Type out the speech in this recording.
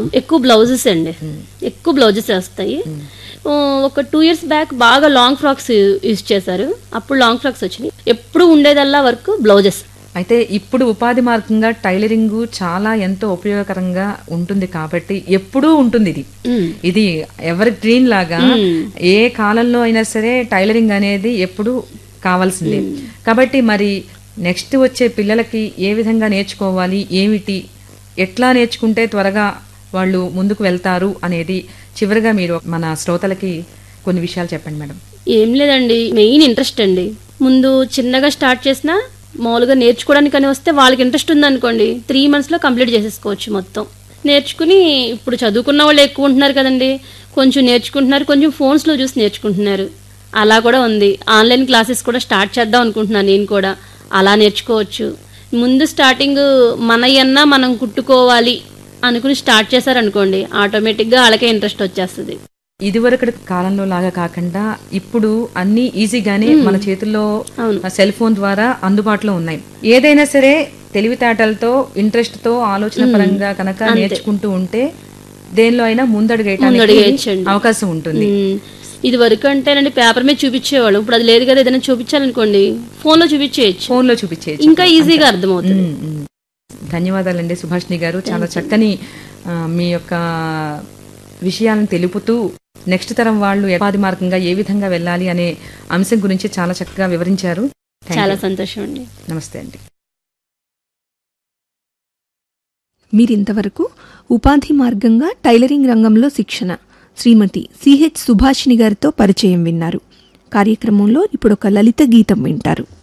ఎక్కువ బ్లౌజెస్ అండి ఎక్కువ బ్లౌజెస్ వస్తాయి ఆ, ఒక టూ ఇయర్స్ బ్యాక్ బాగా లాంగ్ ఫ్రాక్స్ యూజ్ చేశారు అప్పుడు లాంగ్ ఫ్రాక్స్ వచ్చినాయి ఎప్పుడు ఉండేదల్లా వర్క్ బ్లౌజెస్ అయితే ఇప్పుడు ఉపాధి మార్గంగా టైలరింగ్ చాలా ఎంతో ఉపయోగకరంగా ఉంటుంది కాబట్టి ఎప్పుడూ ఉంటుంది ఇది ఇది ఎవరి గ్రీన్ లాగా ఏ కాలంలో అయినా సరే టైలరింగ్ అనేది ఎప్పుడు కావాల్సిందే కాబట్టి మరి నెక్స్ట్ వచ్చే పిల్లలకి ఏ విధంగా నేర్చుకోవాలి ఏమిటి ఎట్లా నేర్చుకుంటే త్వరగా వాళ్ళు ముందుకు వెళ్తారు అనేది చివరిగా మీరు మన శ్రోతలకి కొన్ని విషయాలు చెప్పండి మేడం ఏం లేదండి మెయిన్ ఇంట్రెస్ట్ అండి ముందు చిన్నగా స్టార్ట్ చేసినా మామూలుగా నేర్చుకోవడానికని వస్తే వాళ్ళకి ఇంట్రెస్ట్ ఉందనుకోండి త్రీ మంత్స్లో కంప్లీట్ చేసేసుకోవచ్చు మొత్తం నేర్చుకుని ఇప్పుడు చదువుకున్న వాళ్ళు ఎక్కువ ఉంటున్నారు కదండి కొంచెం నేర్చుకుంటున్నారు కొంచెం ఫోన్స్లో చూసి నేర్చుకుంటున్నారు అలా కూడా ఉంది ఆన్లైన్ క్లాసెస్ కూడా స్టార్ట్ చేద్దాం అనుకుంటున్నాను నేను కూడా అలా నేర్చుకోవచ్చు ముందు స్టార్టింగ్ మనయన్నా మనం కుట్టుకోవాలి అనుకుని స్టార్ట్ చేశారనుకోండి ఆటోమేటిక్గా వాళ్ళకే ఇంట్రెస్ట్ వచ్చేస్తుంది ఇదివరకటి కాలంలో లాగా కాకుండా ఇప్పుడు అన్ని ఈజీగానే మన చేతుల్లో సెల్ ఫోన్ ద్వారా అందుబాటులో ఉన్నాయి ఏదైనా సరే తెలివితేటలతో ఇంట్రెస్ట్ తో ఆలోచన పరంగా కనుక నేర్చుకుంటూ ఉంటే దేనిలో అయినా ముందడుగేయటానికి ముందడుగేయచ్చండి. అవకాశం ఉంటుంది మ్మ్. ఇది వరకు అంటేనండి పేపర్ మీద చూపించేవాళ్ళు ఇప్పుడు అది లేదు కదా ఏదైనా చూపించాలనుకోండి ఫోన్ లో చూపించేయచ్చు ఫోన్ లో చూపించేది ఇంకా ఈజీగా అర్థమవుతుంది ధన్యవాదాలండి సుభాష్ని గారు చాలా చక్కని ఆ, మీ యొక్క విషయాలను తెలుపుతూ నెక్స్ట్ తరం వాళ్ళు ఉపాధి మార్గంగా ఏ విధంగా వెళ్ళాలి అనే అంశం గురించి చాలా చక్కగా వివరించారు Thank చాలా you. సంతోషం అండి నమస్తే అండి మీరింతవరకు ఉపాధి మార్గంగా టైలరింగ్ రంగంలో శిక్షణ శ్రీమతి సిహెచ్ సుభాషిణి గారితో పరిచయం విన్నారు కార్యక్రమంలో ఇప్పుడు ఒక లలిత గీతం వింటారు